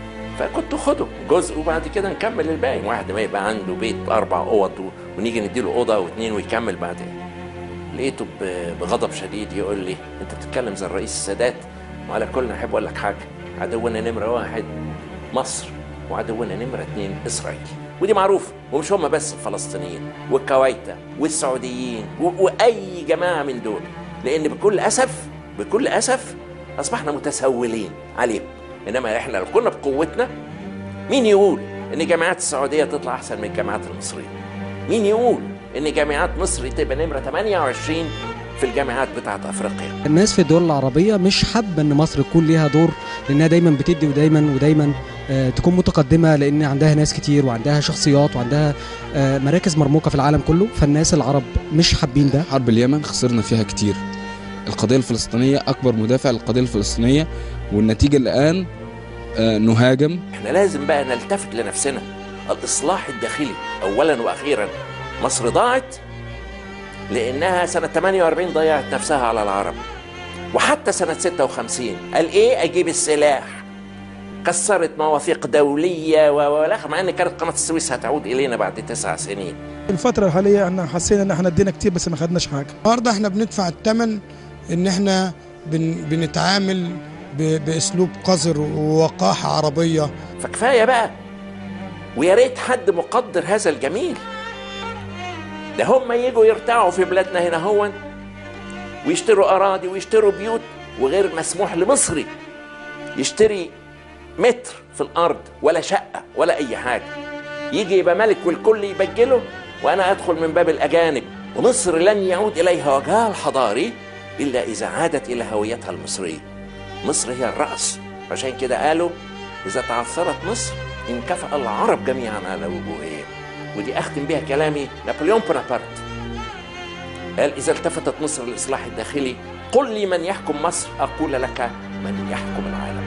Q: فكنت خده جزء وبعد كده نكمل الباقي واحد ما يبقى عنده بيت أربع أوض و- ونيجي نديله أوضة واتنين ويكمل بعدين لقيته ب- بغضب شديد يقول لي أنت بتتكلم زي الرئيس السادات وعلى كل أحب أقول لك حاجة عدونا نمرة واحد مصر وعدونا نمرة اتنين إسرائيل ودي معروفة ومش هم بس الفلسطينيين والكويتة والسعوديين و- وأي جماعة من دول لأن بكل أسف بكل أسف أصبحنا متسولين عليهم إنما إحنا لو كنا بقوتنا مين يقول إن جامعات السعودية تطلع أحسن من الجامعات المصرية مين يقول إن جامعات مصر تبقى نمرة 28 في الجامعات بتاعت أفريقيا
T: الناس في الدول العربية مش حابة إن مصر يكون ليها دور لأنها دايما بتدي ودايما ودايما آه، تكون متقدمة لأن عندها ناس كتير وعندها شخصيات وعندها آه، مراكز مرموقة في العالم كله فالناس العرب مش حابين ده
U: حرب اليمن خسرنا فيها كتير القضية الفلسطينية أكبر مدافع للقضية الفلسطينية والنتيجة الآن آه، نهاجم
Q: احنا لازم بقى نلتفت لنفسنا الإصلاح الداخلي أولا وأخيرا مصر ضاعت لأنها سنة 48 ضيعت نفسها على العرب وحتى سنة 56 قال إيه أجيب السلاح كسرت مواثيق دولية و- والآخر مع إن كانت قناة السويس هتعود إلينا بعد تسع سنين
V: الفترة الحالية احنا حسينا ان احنا ادينا كتير بس ما خدناش حاجة
W: النهارده احنا بندفع الثمن ان احنا بن بنتعامل ب- باسلوب قذر ووقاحه عربيه
Q: فكفايه بقى ويا ريت حد مقدر هذا الجميل ده هم يجوا يرتاعوا في بلادنا هنا هون ويشتروا اراضي ويشتروا بيوت وغير مسموح لمصري يشتري متر في الارض ولا شقه ولا اي حاجه يجي يبقى ملك والكل يبجله وانا ادخل من باب الاجانب ومصر لن يعود اليها وجهها الحضاري الا اذا عادت الى هويتها المصريه مصر هي الراس عشان كده قالوا اذا تعثرت مصر انكفأ العرب جميعا على وجوههم ودي اختم بها كلامي نابليون بونابرت قال اذا التفتت مصر للاصلاح الداخلي قل لي من يحكم مصر اقول لك من يحكم العالم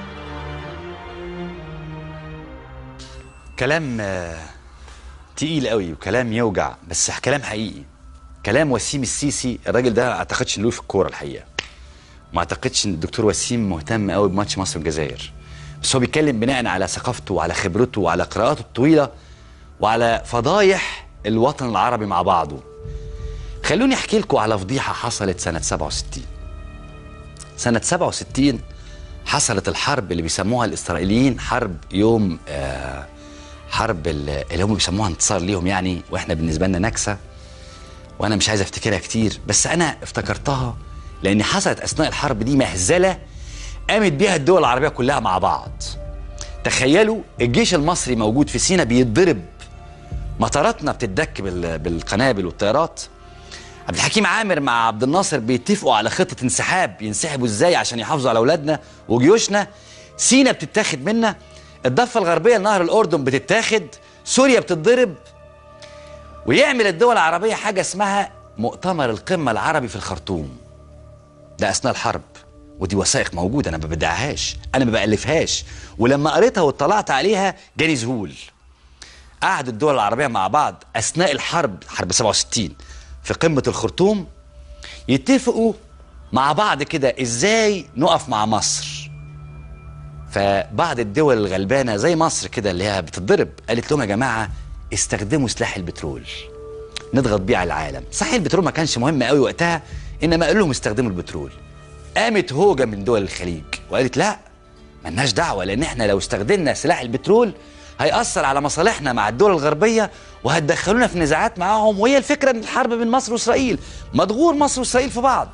C: كلام آه، تقيل قوي وكلام يوجع بس كلام حقيقي كلام وسيم السيسي الراجل ده ما اعتقدش انه له في الكوره الحقيقه ما اعتقدش ان الدكتور وسيم مهتم قوي بماتش مصر والجزائر بس هو بيتكلم بناء على ثقافته وعلى خبرته وعلى قراءاته الطويله وعلى فضايح الوطن العربي مع بعضه خلوني احكي لكم على فضيحه حصلت سنه 67 سنه 67 حصلت الحرب اللي بيسموها الاسرائيليين حرب يوم آه حرب ال- اللي هم بيسموها انتصار ليهم يعني واحنا بالنسبه لنا نكسه وانا مش عايز افتكرها كتير بس انا افتكرتها لان حصلت اثناء الحرب دي مهزله قامت بيها الدول العربيه كلها مع بعض تخيلوا الجيش المصري موجود في سينا بيتضرب مطاراتنا بتدك بال- بالقنابل والطيارات عبد الحكيم عامر مع عبد الناصر بيتفقوا على خطه انسحاب ينسحبوا ازاي عشان يحافظوا على اولادنا وجيوشنا سينا بتتاخد منا الضفه الغربيه لنهر الاردن بتتاخد سوريا بتتضرب ويعمل الدول العربيه حاجه اسمها مؤتمر القمه العربي في الخرطوم ده اثناء الحرب ودي وثائق موجوده انا ما بدعهاش انا ما بالفهاش ولما قريتها واطلعت عليها جاني ذهول قعدوا الدول العربيه مع بعض اثناء الحرب حرب 67 في قمه الخرطوم يتفقوا مع بعض كده ازاي نقف مع مصر فبعض الدول الغلبانه زي مصر كده اللي هي بتتضرب قالت لهم يا جماعه استخدموا سلاح البترول نضغط بيه على العالم صحيح البترول ما كانش مهم قوي وقتها انما قالوا لهم استخدموا البترول قامت هوجه من دول الخليج وقالت لا ملناش دعوه لان احنا لو استخدمنا سلاح البترول هيأثر على مصالحنا مع الدول الغربيه وهتدخلونا في نزاعات معاهم وهي الفكره ان الحرب بين مصر واسرائيل مدغور مصر واسرائيل في بعض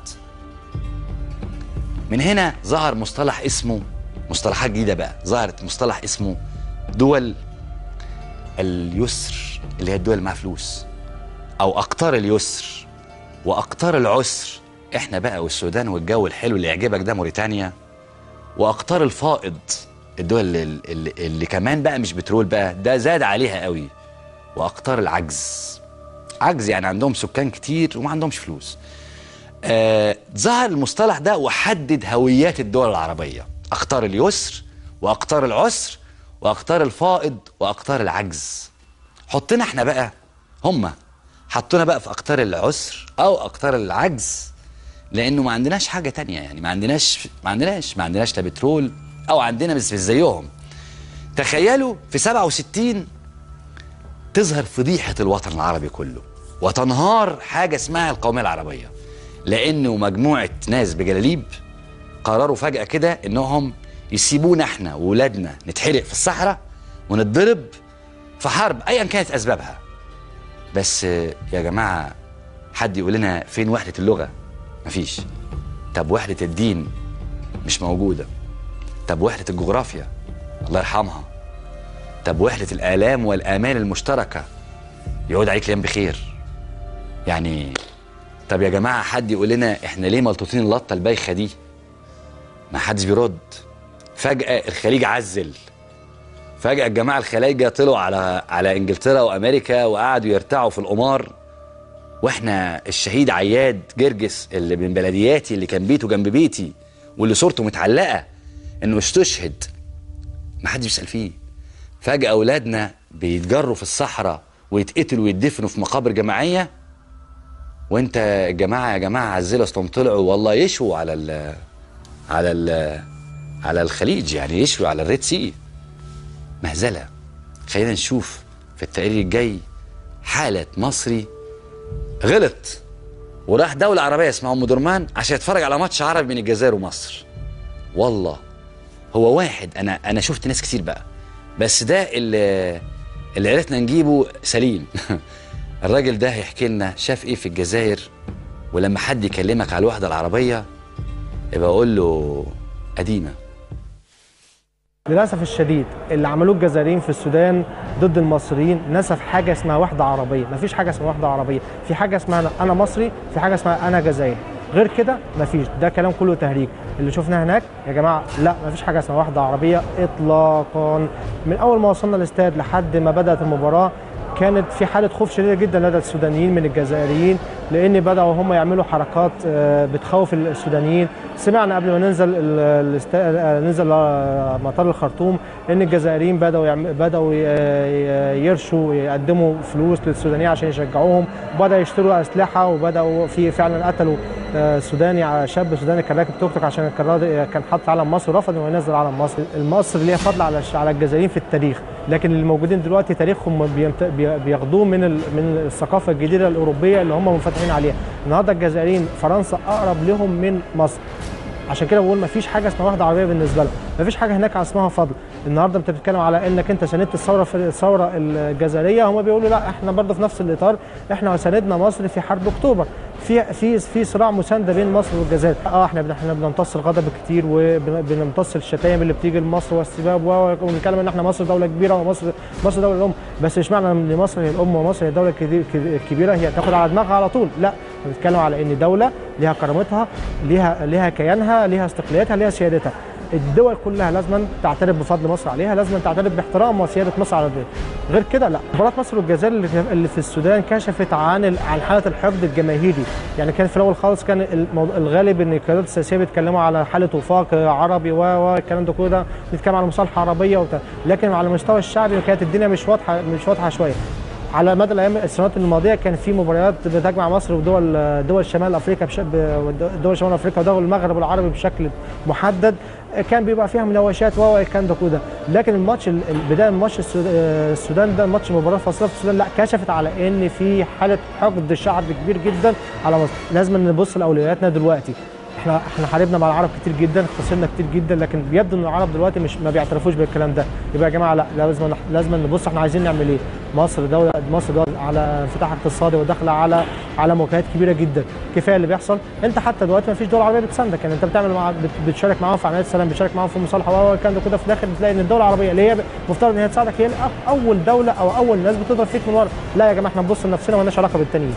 C: من هنا ظهر مصطلح اسمه مصطلحات جديده بقى ظهرت مصطلح اسمه دول اليسر اللي هي الدول اللي معاها فلوس او اقطار اليسر واقطار العسر احنا بقى والسودان والجو الحلو اللي يعجبك ده موريتانيا واقطار الفائض الدول اللي, اللي, اللي كمان بقى مش بترول بقى ده زاد عليها قوي واقطار العجز عجز يعني عندهم سكان كتير وما عندهمش فلوس آه ظهر المصطلح ده وحدد هويات الدول العربيه اقطار اليسر واقطار العسر واقطار الفائض واقطار العجز حطنا احنا بقى هما حطونا بقى في اقطار العسر او اقطار العجز لانه ما عندناش حاجه تانية يعني ما عندناش ما عندناش ما عندناش لا بترول او عندنا بس مش زيهم تخيلوا في 67 تظهر فضيحه الوطن العربي كله وتنهار حاجه اسمها القوميه العربيه لانه مجموعه ناس بجلاليب قرروا فجاه كده انهم يسيبونا احنا وولادنا نتحرق في الصحراء ونتضرب في حرب ايا كانت اسبابها بس يا جماعه حد يقول لنا فين وحده اللغه مفيش طب وحده الدين مش موجوده طب وحده الجغرافيا الله يرحمها طب وحده الالام والامال المشتركه يعود عليك الايام بخير يعني طب يا جماعه حد يقول لنا احنا ليه ملطوطين اللطه البايخه دي ما حدش بيرد فجاه الخليج عزل فجاه الجماعه الخلايجه طلعوا على على انجلترا وامريكا وقعدوا يرتعوا في القمار واحنا الشهيد عياد جرجس اللي من بلدياتي اللي كان بيته جنب بيتي واللي صورته متعلقه انه استشهد ما حدش بيسال فيه فجاه اولادنا بيتجروا في الصحراء ويتقتلوا ويدفنوا في مقابر جماعيه وانت الجماعه يا جماعه عزلوا اصلهم طلعوا والله يشوا على ال على ال على الخليج يعني يشوا على الريد سي مهزله خلينا نشوف في التقرير الجاي حاله مصري غلط وراح دولة عربية اسمها أم درمان عشان يتفرج على ماتش عربي بين الجزائر ومصر والله هو واحد أنا أنا شفت ناس كتير بقى بس ده اللي اللي عرفنا نجيبه سليم الراجل ده هيحكي لنا شاف إيه في الجزائر ولما حد يكلمك على الوحدة العربية يبقى أقول له قديمة
A: للاسف الشديد اللي عملوه الجزائريين في السودان ضد المصريين نسف حاجه اسمها وحده عربيه مفيش حاجه اسمها وحده عربيه في حاجه اسمها أنا- انا مصري في حاجه اسمها انا جزائري غير كده مفيش ده كلام كله تهريج اللي شفناه هناك يا جماعه لا مفيش حاجه اسمها وحده عربيه اطلاقا من اول ما وصلنا الاستاد لحد ما بدات المباراه كانت في حاله خوف شديده جدا لدى السودانيين من الجزائريين لان بداوا هم يعملوا حركات آه، بتخوف السودانيين سمعنا قبل ما ننزل ال- الاست- آه، ننزل آه، مطار الخرطوم ان الجزائريين بداوا يعم- بداوا ي- ي- يرشوا يقدموا فلوس للسودانيين عشان يشجعوهم وبداوا يشتروا اسلحه وبداوا في فعلا قتلوا آه، سوداني ع- شاب سوداني كان راكب توك توك عشان كان راضي- كان حاطط علم مصر ورفض انه ينزل علم مصر مصر ليها فضل على الش- على الجزائريين في التاريخ لكن اللي موجودين دلوقتي تاريخهم بيمت- بي- بياخدوه من ال- من الثقافه الجديده الاوروبيه اللي هم منفتحين عليها النهارده الجزائريين فرنسا اقرب لهم من مصر عشان كده بقول مفيش حاجه اسمها واحده عربيه بالنسبه لهم مفيش حاجه هناك اسمها فضل النهارده انت بتتكلم على انك انت ساندت الثوره في الثوره الجزائريه هم بيقولوا لا احنا برضه في نفس الاطار احنا ساندنا مصر في حرب اكتوبر في في في صراع مسانده بين مصر والجزائر اه احنا بن- احنا بنمتص الغضب كتير وبنمتص الشتايم اللي بتيجي لمصر والسباب و- ونتكلم ان احنا مصر دوله كبيره ومصر مصر دوله الام بس مش معنى ان مصر هي الام ومصر هي الدوله الكبير- الكبيره هي تاخد على دماغها على طول لا احنا بنتكلم على ان دوله ليها كرامتها ليها ليها كيانها ليها استقلاليتها ليها سيادتها الدول كلها لازم تعترف بفضل مصر عليها لازم تعترف باحترام وسياده مصر على الدول غير كده لا مباراه مصر والجزائر اللي في- اللي في السودان كشفت عن ال- عن حاله الحقد الجماهيري يعني كان في الاول خالص كان الموضوع الغالب ان القيادات السياسيه بيتكلموا على حاله وفاق عربي و و الكلام ده كله ده بيتكلم على مصالحه عربيه وبتاع لكن على المستوى الشعبي كانت الدنيا مش واضحه مش واضحه شويه على مدى الايام السنوات الماضيه كان في مباريات بتجمع مصر ودول دول شمال افريقيا بش... ب- دول شمال افريقيا ودول المغرب العربي بشكل محدد كان بيبقى فيها مناوشات و الكلام ده كله ده. لكن الماتش ال- بدايه الماتش السود- آه، السودان ده ماتش مباراه فاصله في السودان لا كشفت على ان في حاله حقد شعبي كبير جدا على مصر لازم نبص لاولوياتنا دلوقتي احنا احنا حاربنا مع العرب كتير جدا خسرنا كتير جدا لكن يبدو ان العرب دلوقتي مش ما بيعترفوش بالكلام ده يبقى يا جماعه لا لازم لازم نبص احنا عايزين نعمل ايه مصر دوله مصر دوله على انفتاح اقتصادي وداخله على على مواجهات كبيره جدا كفايه اللي بيحصل انت حتى دلوقتي ما فيش دوله عربيه بتساندك يعني انت بتعمل مع بت- بتشارك معاهم في عمليات السلام بتشارك معاهم في المصالحه و الكلام ده كده في الاخر بتلاقي ان الدوله العربيه اللي هي مفترض ان هي تساعدك هي الأ- اول دوله او اول ناس بتضرب فيك من ورا لا يا جماعه احنا نبص لنفسنا مالناش علاقه بالتانيين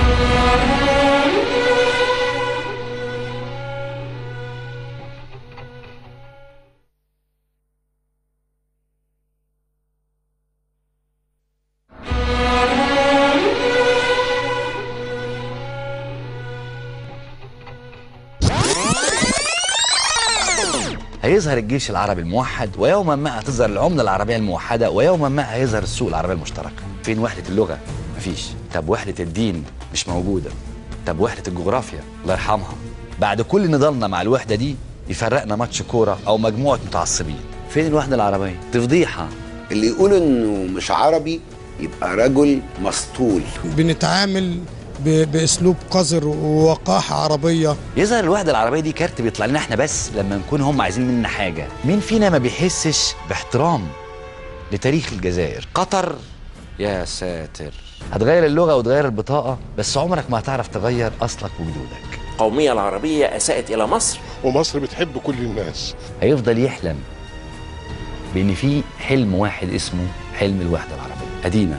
C: هيظهر الجيش العربي الموحد ويوما ما هتظهر العملة العربية الموحدة ويوما ما هيظهر السوق العربية المشتركة فين وحدة اللغة؟ مفيش طب وحدة الدين مش موجودة طب وحدة الجغرافيا الله يرحمها بعد كل نضالنا مع الوحدة دي يفرقنا ماتش كورة أو مجموعة متعصبين فين الوحدة العربية؟ دي فضيحة
D: اللي يقول انه مش عربي يبقى رجل مسطول
W: بنتعامل ب- باسلوب قذر ووقاحه عربيه
C: يظهر الوحدة العربية دي كارت بيطلع لنا احنا بس لما نكون هم عايزين منا حاجة مين فينا ما بيحسش باحترام لتاريخ الجزائر قطر يا ساتر هتغير اللغة وتغير البطاقة بس عمرك ما هتعرف تغير أصلك وجدودك
Q: القومية العربية أساءت إلى مصر
B: ومصر بتحب كل الناس
C: هيفضل يحلم بإن في حلم واحد اسمه حلم الوحدة العربية أدينا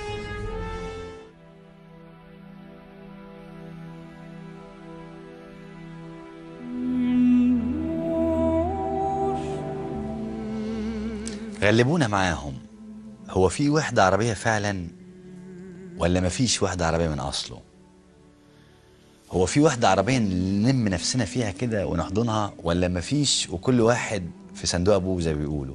C: غلبونا معاهم هو في وحدة عربية فعلا ولا مفيش وحدة عربية من أصله هو في وحدة عربية نلم نفسنا فيها كده ونحضنها ولا مفيش وكل واحد في صندوق أبوه زي ما بيقولوا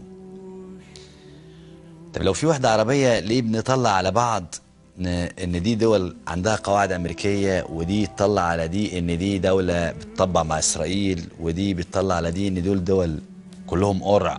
C: طب لو في وحدة عربية ليه بنطلع على بعض ن- ان دي دول عندها قواعد امريكيه ودي تطلع على دي ان دي دوله بتطبع مع اسرائيل ودي بتطلع على دي ان دول دول كلهم قرع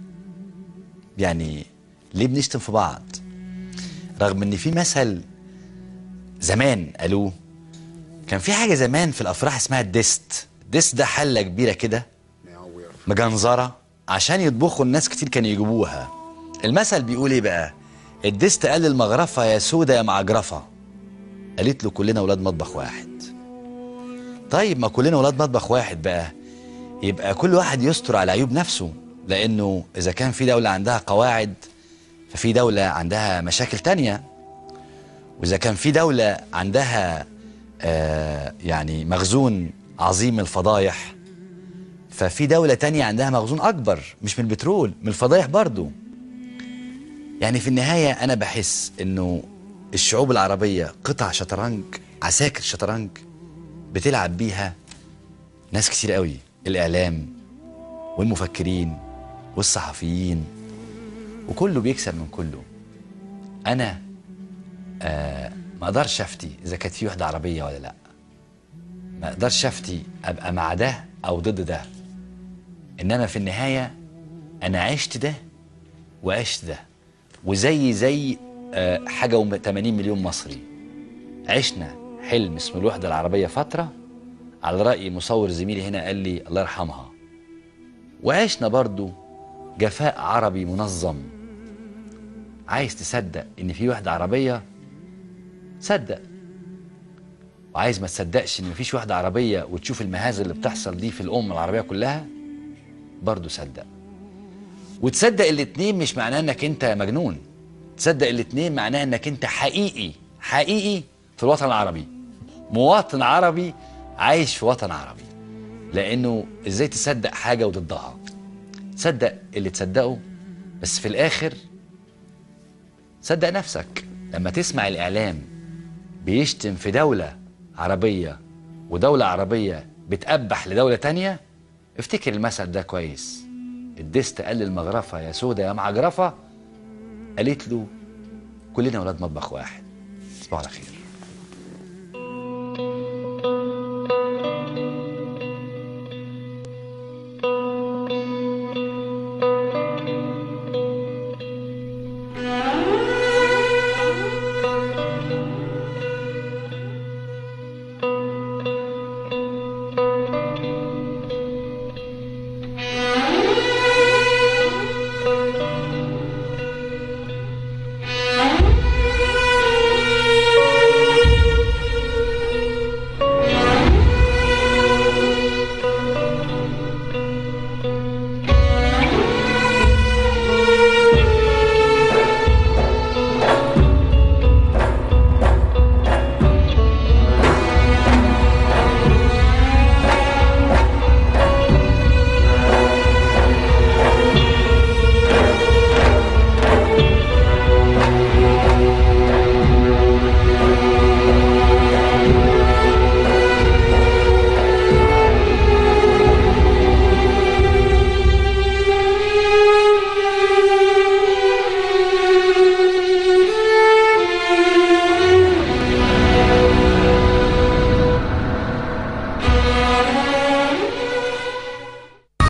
C: يعني ليه بنشتم في بعض رغم ان في مثل زمان قالوه كان في حاجه زمان في الافراح اسمها الديست الديست ده حله كبيره كده مجنزره عشان يطبخوا الناس كتير كانوا يجيبوها المثل بيقول ايه بقى الديست قال للمغرفه يا سودا يا معجرفه قالت له كلنا اولاد مطبخ واحد طيب ما كلنا اولاد مطبخ واحد بقى يبقى كل واحد يستر على عيوب نفسه لانه اذا كان في دوله عندها قواعد ففي دوله عندها مشاكل تانية واذا كان في دوله عندها آه يعني مخزون عظيم من الفضايح ففي دولة تانية عندها مخزون أكبر مش من البترول من الفضايح برضو يعني في النهاية أنا بحس إنه الشعوب العربية قطع شطرنج عساكر شطرنج بتلعب بيها ناس كتير قوي الإعلام والمفكرين والصحفيين وكله بيكسب من كله أنا آه ما أقدرش أفتي إذا كانت في وحدة عربية ولا لأ ما أقدرش أفتي أبقى مع ده أو ضد ده إنما في النهاية أنا عشت ده وعشت ده وزي زي آه، حاجة و 80 مليون مصري عشنا حلم اسمه الوحدة العربية فترة على رأي مصور زميلي هنا قال لي الله يرحمها وعشنا برضو جفاء عربي منظم عايز تصدق ان في وحدة عربية صدق وعايز ما تصدقش ان مفيش وحدة عربية وتشوف المهازل اللي بتحصل دي في الأمة العربية كلها برضو صدق وتصدق الاتنين مش معناه انك انت مجنون تصدق الاتنين معناه انك انت حقيقي حقيقي في الوطن العربي مواطن عربي عايش في وطن عربي لانه ازاي تصدق حاجه وضدها صدق اللي تصدقه بس في الاخر صدق نفسك لما تسمع الاعلام بيشتم في دوله عربيه ودوله عربيه بتقبح لدوله تانية افتكر المثل ده كويس الدست قال للمغرفه يا سوده يا معجرفه قالت له كلنا ولاد مطبخ واحد تصبحوا على خير